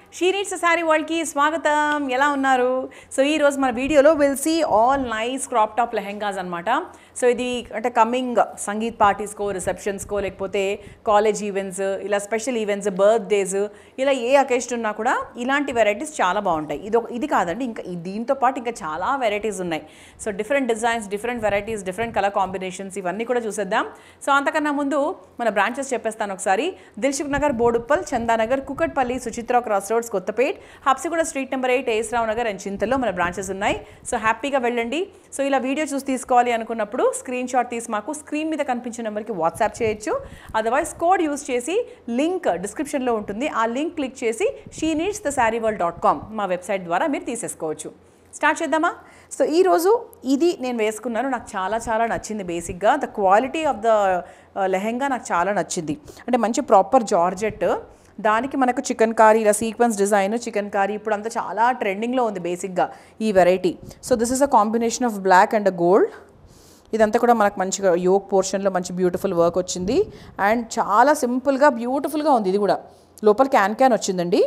she needs sari వరల్డ్కి స్వాగతం ఎలా ఉన్నారు సో ఈ రోజు మన వీడియోలో will see all nice crop top lehengas అనమాట సో ఇది అంటే కమింగ్ సంగీత్ పార్టీస్కో రిసెప్షన్స్కో లేకపోతే కాలేజ్ ఈవెంట్స్ ఇలా స్పెషల్ ఈవెంట్స్ బర్త్డేస్ ఇలా ఏ అకేషన్ ఉన్నా కూడా ఇలాంటి వెరైటీస్ చాలా బాగుంటాయి ఇది ఒక ఇది కాదండి ఇంకా ఈ దీంతో పాటు ఇంకా చాలా వెరైటీస్ ఉన్నాయి so different designs different varieties different colour combinations ఇవన్నీ కూడా చూసేద్దాం సో అంతకన్నా ముందు మన బ్రాంచెస్ చెప్పేస్తాను ఒకసారి Dilsukh Nagar Boduppal Chandanagar Kukatpally Suchitra cross roads Kothapet Habsiguda street number eight ఏస్రావు నగర్ అండ్ చింతల్లో మన బ్రాంచెస్ ఉన్నాయి సో హ్యాపీగా వెళ్ళండి సో ఇలా వీడియో చూసి తీసుకోవాలి అనుకున్నప్పుడు స్క్రీన్ షాట్ తీసి మాకు స్క్రీన్ మీద కనిపించిన నెంబర్కి వాట్సాప్ చేయొచ్చు అదర్వైజ్ కోడ్ యూస్ చేసి లింక్ డిస్క్రిప్షన్లో ఉంటుంది ఆ లింక్ క్లిక్ చేసి she needs the saree world dot com మా వెబ్సైట్ ద్వారా మీరు తీసేసుకోవచ్చు స్టార్ట్ చేద్దామా సో ఈరోజు ఇది నేను వేసుకున్నాను నాకు చాలా చాలా నచ్చింది బేసిక్గా the quality of the lehenga నాకు చాలా నచ్చింది అంటే మంచి ప్రాపర్ జార్జెట్ దానికి మనకు చికెన్ కారీ ఇలా సీక్వెన్స్ డిజైన్ చికెన్ కారీ ఇప్పుడు అంతా చాలా ట్రెండింగ్లో ఉంది బేసిక్గా ఈ variety so this is a combination of black and gold ఇదంతా కూడా మనకు మంచిగా యోక్ పోర్షన్లో మంచి బ్యూటిఫుల్ వర్క్ వచ్చింది అండ్ చాలా సింపుల్గా బ్యూటిఫుల్గా ఉంది ఇది కూడా లోపల క్యాన్ క్యాన్ వచ్చిందండి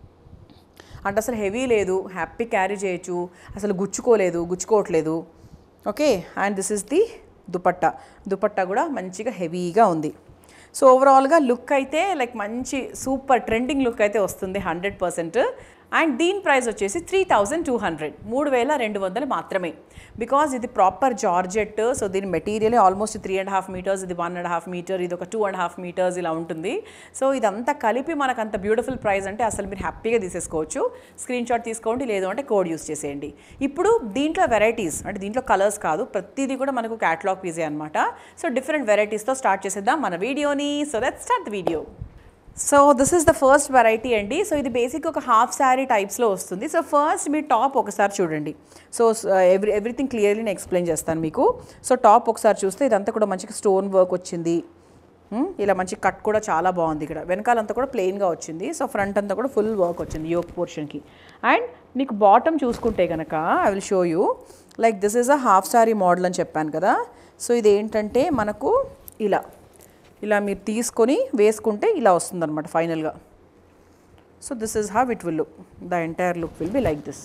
అంటే అసలు హెవీ లేదు హ్యాపీ క్యారీ చేయొచ్చు అసలు గుచ్చుకోలేదు గుచ్చుకోవట్లేదు okay and this is the dupatta dupatta కూడా మంచిగా హెవీగా ఉంది సో ఓవరాల్గా లుక్ అయితే లైక్ మంచి సూపర్ ట్రెండింగ్ లుక్ అయితే వస్తుంది హండ్రెడ్ పర్సెంట్ అండ్ దీని ప్రైస్ వచ్చేసి త్రీ థౌజండ్ టూ హండ్రెడ్ మూడు వేల రెండు వందలు మాత్రమే బికాజ్ ఇది ప్రాపర్ జార్జెట్ సో దీని material almost three and half meters ఇది వన్ అండ్ హాఫ్ మీటర్ ఇది ఒక టూ అండ్ హాఫ్ మీటర్స్ ఇలా ఉంటుంది సో ఇదంతా కలిపి మనకు అంత బ్యూటిఫుల్ ప్రైస్ అంటే అసలు మీరు హ్యాపీగా తీసేసుకోవచ్చు స్క్రీన్ షాట్ తీసుకోండి లేదు అంటే కోడ్ యూస్ చేసేయండి ఇప్పుడు దీంట్లో వెరైటీస్ అంటే దీంట్లో కలర్స్ కాదు ప్రతిదీ కూడా మనకు క్యాటలాగ్ పీజే అనమాట సో డిఫరెంట్ వెరైటీస్తో స్టార్ట్ చేసేద్దాం మన వీడియోని so let start the video so this is the first variety అండి సో ఇది బేసిక్ ఒక హాఫ్ శారీ టైప్స్లో వస్తుంది సో ఫస్ట్ మీ టాప్ ఒకసారి చూడండి సో ఎవ్రీ ఎవ్రీథింగ్ క్లియర్లీ నేను ఎక్స్ప్లెయిన్ చేస్తాను మీకు సో టాప్ ఒకసారి చూస్తే ఇదంతా కూడా మంచిగా స్టోన్ వర్క్ వచ్చింది Hmm, ఇలా మంచి కట్ కూడా చాలా బాగుంది ఇక్కడ వెనకాలంతా కూడా ప్లెయిన్గా వచ్చింది సో ఫ్రంట్ అంతా కూడా ఫుల్ వర్క్ వచ్చింది యోక్ పోర్షన్కి అండ్ మీకు బాటమ్ చూసుకుంటే కనుక I will show you like this is a half sari model అని చెప్పాను కదా సో ఇది ఏంటంటే మనకు ఇలా ఇలా మీరు తీసుకొని వేసుకుంటే ఇలా వస్తుందన్నమాట ఫైనల్గా so this is how it will look the entire look will be like this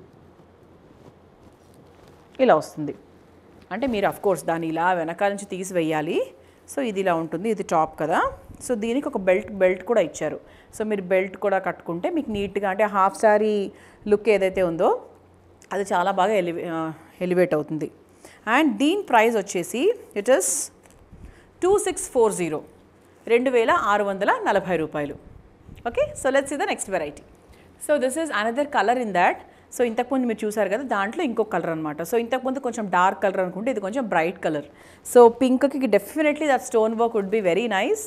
ఇలా వస్తుంది అంటే మీరు అఫ్ కోర్స్ దాన్ని ఇలా వెనకాల నుంచి తీసి వేయాలి సో ఇది ఇలా ఉంటుంది ఇది టాప్ కదా సో దీనికి ఒక బెల్ట్ బెల్ట్ కూడా ఇచ్చారు సో మీరు బెల్ట్ కూడా కట్టుకుంటే మీకు నీట్గా అంటే హాఫ్ శారీ లుక్ ఏదైతే ఉందో అది చాలా బాగా ఎలివే ఎలివేట్ అవుతుంది అండ్ దీని ప్రైస్ వచ్చేసి it is two six four zero రెండు వేల ఆరు వందల నలభై రూపాయలు ఓకే సో లెట్స్ ఇది the next variety so this is another colour in that so ఇంతకుముందు మీరు చూసారు కదా దాంట్లో ఇంకొక కలర్ అనమాట సో ఇంతకుముందు కొంచెం డార్క్ కలర్ అనుకుంటే ఇది కొంచెం బ్రైట్ కలర్ సో పింక్కి definitely that stone work would be very nice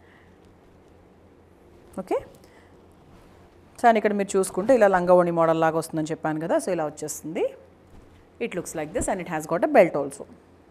okay so and ఇక్కడ మీరు చూసుకుంటే ఇలా లంగవణి మోడల్ లాగా వస్తుందని చెప్పాను కదా సో ఇలా వచ్చేస్తుంది it looks like this and it has got a belt also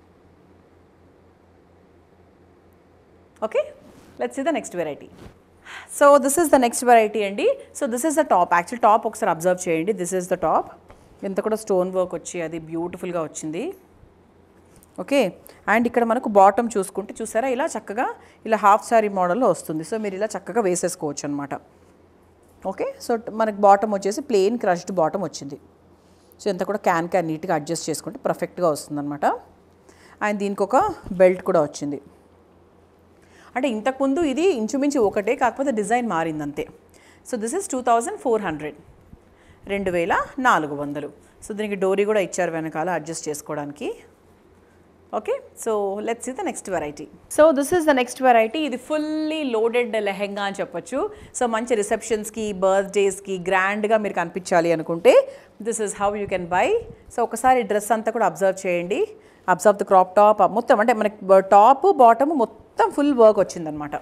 okay let's see the next variety so this is the next variety అండి so this is the top actual top ఒకసారి observe చేయండి this is the top ఇంత కూడా stone work వచ్చి అది బ్యూటిఫుల్గా వచ్చింది okay and ఇక్కడ మనకు బాటమ్ చూసుకుంటే చూసారా ఇలా చక్కగా ఇలా హాఫ్ శారీ మోడల్లో వస్తుంది సో మీరు ఇలా చక్కగా వేసేసుకోవచ్చు అనమాట ఓకే సో మనకు బాటమ్ వచ్చేసి ప్లెయిన్ క్రష్డ్ బాటమ్ వచ్చింది సో ఇంత కూడా క్యాన్ క్యాన్ నీట్గా అడ్జస్ట్ చేసుకుంటే పర్ఫెక్ట్గా వస్తుందన్నమాట అండ్ దీనికి ఒక బెల్ట్ కూడా వచ్చింది అంటే ఇంతకుముందు ఇది ఇంచుమించు ఒకటే కాకపోతే డిజైన్ మారింది అంతే so this is two thousand four hundred రెండు వేల నాలుగు వందలు సో దీనికి డోరీ కూడా ఇచ్చారు వెనకాల అడ్జస్ట్ చేసుకోవడానికి okay so let's see the next variety so this is the next variety ఇది ఫుల్లీ లోడెడ్ లెహెంగా అని చెప్పొచ్చు సో మంచి రిసెప్షన్స్కి బర్త్డేస్కి గ్రాండ్గా మీరు కనిపించాలి అనుకుంటే this is how you can buy so ఒకసారి డ్రెస్ అంతా కూడా అబ్జర్వ్ చేయండి అబ్జర్వ్ ద క్రాప్ టాప్ మొత్తం అంటే మనకి టాప్ బాటమ్ మొత్తం ఫుల్ వర్క్ వచ్చిందనమాట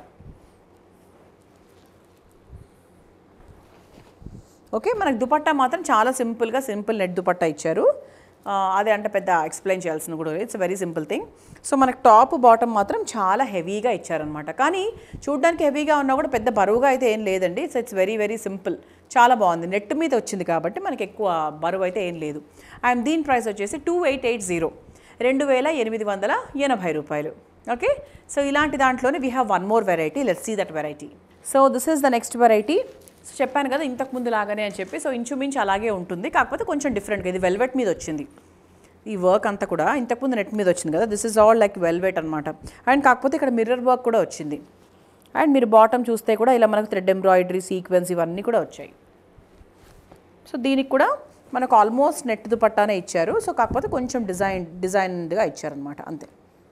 ఓకే మనకు దుపట్టా మాత్రం చాలా సింపుల్గా సింపుల్ నెట్ దుపట్టా ఇచ్చారు ఆ, అదే అంటే పెద్ద ఎక్స్ప్లెయిన్ చేయాల్సిన కూడా it's very simple thing so మనకు టాప్ బాటమ్ మాత్రం చాలా హెవీగా ఇచ్చారనమాట కానీ చూడడానికి హెవీగా ఉన్నా కూడా పెద్ద బరువుగా అయితే ఏం లేదండి so it's very very simple చాలా బాగుంది నెట్ మీద వచ్చింది కాబట్టి మనకి ఎక్కువ బరువు అయితే ఏం లేదు అండ్ దీని ప్రైస్ వచ్చేసి టూ ఎయిట్ ఎయిట్ జీరో రెండు వేల ఎనిమిది వందల ఎనభై రూపాయలు ఓకే సో ఇలాంటి దాంట్లోనే we have one more variety let's see that variety so this is the next variety so చెప్పాను కదా ఇంతకు ముందు లాగానే అని చెప్పి సో ఇంచుమించు అలాగే ఉంటుంది కాకపోతే కొంచెం డిఫరెంట్గా ఇది వెల్వెట్ మీద వచ్చింది ఈ వర్క్ అంతా కూడా ఇంతకుముందు నెట్ మీద వచ్చింది కదా this is all like velvet అనమాట అండ్ కాకపోతే ఇక్కడ మిర్రర్ వర్క్ కూడా వచ్చింది అండ్ మీరు బాటమ్ చూస్తే కూడా ఇలా మనకు థ్రెడ్ ఎంబ్రాయిడరీ సీక్వెన్స్ ఇవన్నీ కూడా వచ్చాయి సో దీనికి కూడా మనకు ఆల్మోస్ట్ నెట్ దుపట్టానే ఇచ్చారు సో కాకపోతే కొంచెం డిజైన్ డిజైన్డ్గా ఇచ్చారనమాట అంతే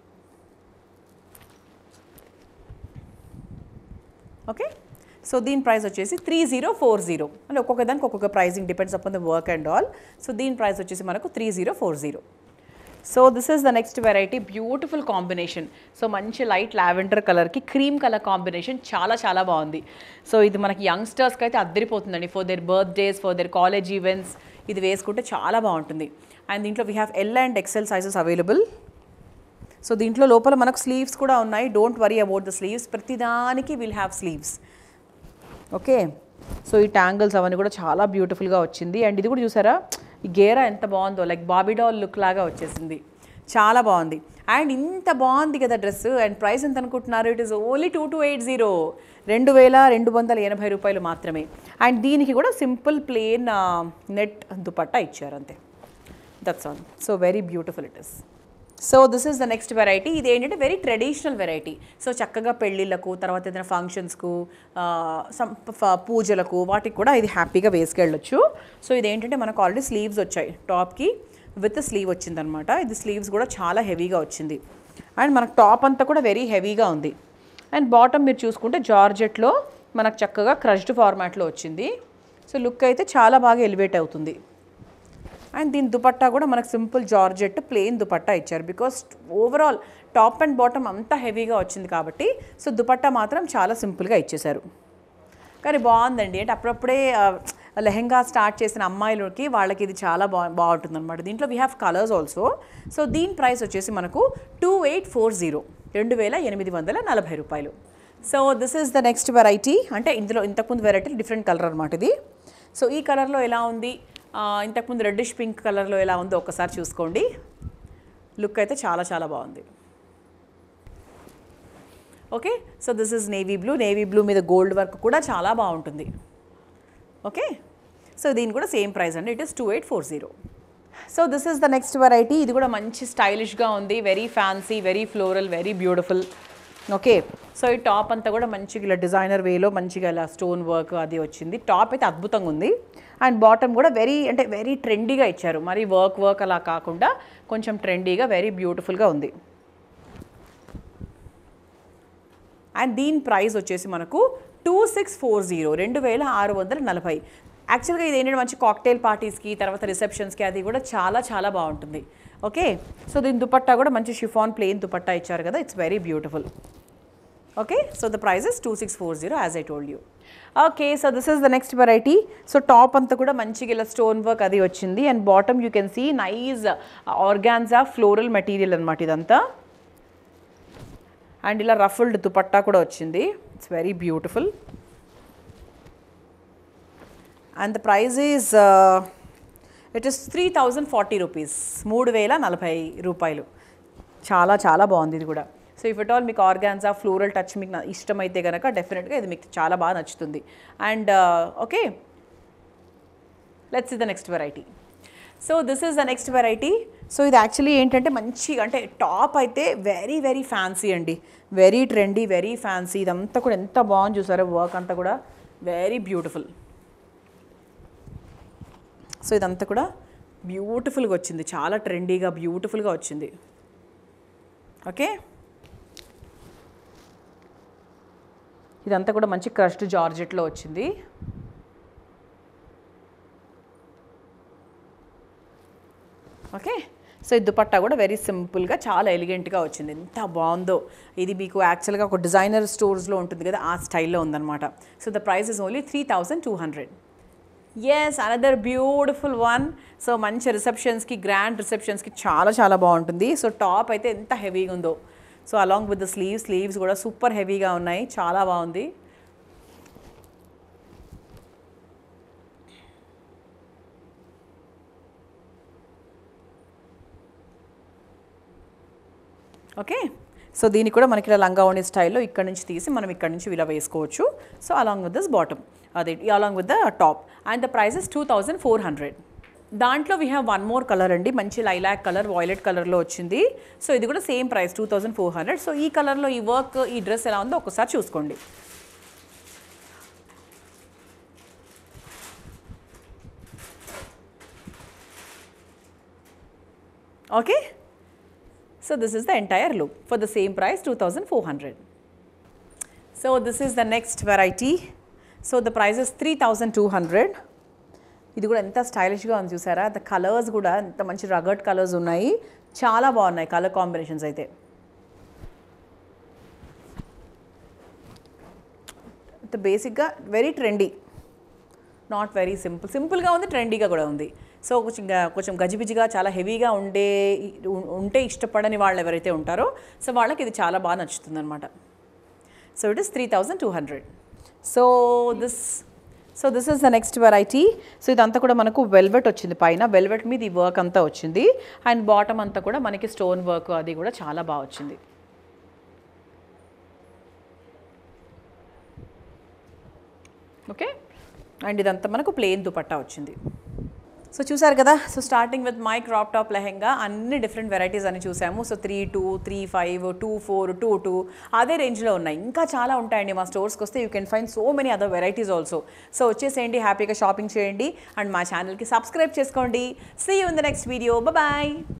ఓకే సో దీని ప్రైస్ వచ్చేసి త్రీ జీరో ఫోర్ జీరో అంటే ఒక్కొక్క దానికి ఒక్కొక్క pricing depends upon the work and all so దీని ప్రైస్ వచ్చేసి మనకు three zero four zero so this is the next variety beautiful combination so మంచి లైట్ లావెండర్ కలర్కి క్రీమ్ కలర్ కాంబినేషన్ చాలా చాలా బాగుంది సో ఇది మనకి యంగ్స్టర్స్కి అయితే అద్దరిపోతుందండి for their birthdays for their college events ఇది వేసుకుంటే చాలా బాగుంటుంది అండ్ దీంట్లో we have L and XL sizes available so దీంట్లో లోపల మనకు స్లీవ్స్ కూడా ఉన్నాయి don't worry about the sleeves ప్రతిదానికి will have sleeves okay so ఈ ట్యాంగిల్స్ అవన్నీ కూడా చాలా బ్యూటిఫుల్గా వచ్చింది అండ్ ఇది కూడా చూసారా ఈ గేరా ఎంత బాగుందో లైక్ బాబీ డాల్ లుక్ లాగా వచ్చేసింది చాలా బాగుంది అండ్ ఇంత బాగుంది కదా డ్రెస్ అండ్ ప్రైస్ ఎంత అనుకుంటున్నారు it is only two two eight zero రెండు వేల రెండు వందల ఎనభై రూపాయలు మాత్రమే అండ్ దీనికి కూడా సింపుల్ ప్లేన్ నెట్ దుపట్టా ఇచ్చారు అంతే that's all so very beautiful it is so this is the next variety ఇది ఏంటంటే వెరీ ట్రెడిషనల్ వెరైటీ సో చక్కగా పెళ్ళిళ్ళకు తర్వాత ఏదైనా ఫంక్షన్స్కు సమ్ పూజలకు వాటికి కూడా ఇది హ్యాపీగా వేసుకెళ్ళొచ్చు సో ఇది ఏంటంటే మనకు ఆల్రెడీ స్లీవ్స్ వచ్చాయి టాప్కి విత్ స్లీవ్ వచ్చిందనమాట ఇది స్లీవ్స్ కూడా చాలా హెవీగా వచ్చింది అండ్ మనకు టాప్ అంతా కూడా వెరీ హెవీగా ఉంది అండ్ బాటమ్ మీరు చూసుకుంటే జార్జెట్లో మనకు చక్కగా క్రష్డ్ ఫార్మాట్లో వచ్చింది సో లుక్ అయితే చాలా బాగా ఎలివేట్ అవుతుంది అండ్ దీని దుపట్టా కూడా మనకు సింపుల్ జార్జెట్ ప్లెయిన్ దుపట్టా ఇచ్చారు because overall top and bottom అంతా హెవీగా వచ్చింది కాబట్టి సో దుపట్టా మాత్రం చాలా సింపుల్గా ఇచ్చేశారు కానీ బాగుందండి అంటే అప్పుడప్పుడే ఆ, లెహెంగా స్టార్ట్ చేసిన అమ్మాయిలకి వాళ్ళకి ఇది చాలా బా బాగుంటుంది అనమాట దీంట్లో we have colours also so దీని ప్రైస్ వచ్చేసి మనకు టూ ఎయిట్ ఫోర్ జీరో రెండు వేల ఎనిమిది వందల నలభై రూపాయలు so this is the next variety అంటే ఇందులో ఇంతకుముందు వెరైటీ డిఫరెంట్ కలర్ అనమాట ఇది సో ఈ కలర్లో ఎలా ఉంది ఆ, ఇంతకుముందు రెడ్డిష్ పింక్ కలర్లో ఎలా ఉందో ఒకసారి చూసుకోండి లుక్ అయితే చాలా చాలా బాగుంది okay so this is navy blue navy blue మీద గోల్డ్ వర్క్ కూడా చాలా బాగుంటుంది ఓకే సో దీని కూడా సేమ్ ప్రైస్ అండి it is two eight four zero so this is the next variety ఇది కూడా మంచి స్టైలిష్గా ఉంది very fancy very floral very beautiful okay so ఈ టాప్ అంతా కూడా మంచిగా ఇలా డిజైనర్ వేలో మంచిగా ఇలా స్టోన్ వర్క్ అది వచ్చింది టాప్ అయితే అద్భుతంగా ఉంది అండ్ బాటమ్ కూడా వెరీ అంటే వెరీ ట్రెండీగా ఇచ్చారు మరి వర్క్ వర్క్ అలా కాకుండా కొంచెం ట్రెండీగా వెరీ బ్యూటిఫుల్గా ఉంది అండ్ దీని ప్రైస్ వచ్చేసి మనకు టూ సిక్స్ ఫోర్ జీరో రెండు వేల ఆరు వందల నలభై యాక్చువల్గా ఇది ఏంటంటే మంచి కాక్టైల్ పార్టీస్కి తర్వాత రిసెప్షన్స్కి అది కూడా చాలా చాలా బాగుంటుంది ఓకే సో దీని దుపట్టా కూడా మంచి షిఫాన్ ప్లెయిన్ దుపట్టా ఇచ్చారు కదా it's very beautiful okay so the price is two six four zero as I told you okay so this is the next variety so top అంతా కూడా మంచిగా ఇలా స్టోన్ వర్క్ అది వచ్చింది and bottom you can see nice organza floral material అనమాట ఇదంతా and ఇలా ruffled dupatta కూడా వచ్చింది it's very beautiful and the price is it is three thousand forty rupees మూడు వేల నలభై రూపాయలు చాలా చాలా బాగుంది ఇది కూడా సో ఇఫ్ ఇట్ ఆల్ మీకు ఆర్గాన్జా ఫ్లోరల్ టచ్ మీకు నా- ఇష్టమైతే కనుక డెఫినెట్గా ఇది మీకు చాలా బాగా నచ్చుతుంది and okay let's is the next variety so this is the next variety so ఇది యాక్చువల్లీ ఏంటంటే మంచి అంటే టాప్ అయితే వెరీ వెరీ ఫ్యాన్సీ అండి వెరీ ట్రెండీ వెరీ ఫ్యాన్సీ ఇదంతా కూడా ఎంత బాగుంది చూసారో వర్క్ అంతా కూడా వెరీ బ్యూటిఫుల్ సో ఇదంతా కూడా బ్యూటిఫుల్గా వచ్చింది చాలా ట్రెండీగా బ్యూటిఫుల్గా వచ్చింది ఓకే ఇదంతా కూడా మంచి క్రష్డ్ జార్జెట్లో వచ్చింది ఓకే సో ఈ దుపట్టా కూడా వెరీ సింపుల్గా చాలా ఎలిగెంట్గా వచ్చింది ఎంత బాగుందో ఇది మీకు యాక్చువల్గా ఒక డిజైనర్ స్టోర్స్లో ఉంటుంది కదా ఆ స్టైల్లో ఉందన్నమాట so the price is only three thousand two hundred yes another beautiful one so మంచి రిసెప్షన్స్కి గ్రాండ్ రిసెప్షన్స్కి చాలా చాలా బాగుంటుంది సో టాప్ అయితే ఎంత హెవీగా ఉందో so along with the sleeves sleeves కూడా సూపర్ హెవీగా ఉన్నాయి చాలా బాగుంది ఓకే సో దీనికి కూడా మనకి ఇలా లంగా ఓణి స్టైల్లో ఇక్కడ నుంచి తీసి మనం ఇక్కడ నుంచి ఇలా వేసుకోవచ్చు so along with this bottom అదే along with the top and the price is two thousand four hundred దాంట్లో we have one more colour అండి మంచి లైలాక్ కలర్ వాయిలెట్ కలర్లో వచ్చింది సో ఇది కూడా same price two thousand four hundred so ఈ కలర్లో ఈ వర్క్ ఈ డ్రెస్ ఎలా ఉందో ఒకసారి చూసుకోండి okay so this is the entire look for the same price two thousand four hundred so this is the next variety so the price is three thousand two hundred ఇది కూడా ఎంత స్టైలిష్గా ఉంది చూసారా ద కలర్స్ కూడా ఎంత మంచి రగడ్ colours ఉన్నాయి చాలా బాగున్నాయి కలర్ కాంబినేషన్స్ అయితే బేసిక్గా very trendy not very simple సింపుల్గా ఉంది ట్రెండీగా కూడా ఉంది సో కొంచెం గా- కొంచెం గజిబిజిగా చాలా హెవీగా ఉండే ఉం- ఉంటే ఇష్టపడని వాళ్ళు ఎవరైతే ఉంటారో సో వాళ్ళకి ఇది చాలా బాగా నచ్చుతుంది అనమాట so it is three thousand two hundred so this so this is the next variety so ఇదంతా కూడా మనకు వెల్వెట్ వచ్చింది పైన వెల్వెట్ మీద ఈ వర్క్ అంతా వచ్చింది అండ్ బాటమ్ అంతా కూడా మనకి స్టోన్ వర్క్ అది కూడా చాలా బాగా వచ్చింది ఓకే అండ్ ఇదంతా మనకు ప్లెయిన్ దుపట్టా వచ్చింది సో చూసారు కదా so starting with my crop top lehenga అన్ని డిఫరెంట్ వెరైటీస్ అని చూసాము so three two three five two four two two అదే రేంజ్లో ఉన్నాయి ఇంకా చాలా ఉంటాయండి మా స్టోర్స్కి వస్తే you can find so many other varieties also so వచ్చేసేయండి హ్యాపీగా షాపింగ్ చేయండి అండ్ మా ఛానల్కి సబ్స్క్రైబ్ చేసుకోండి see you in the next video bye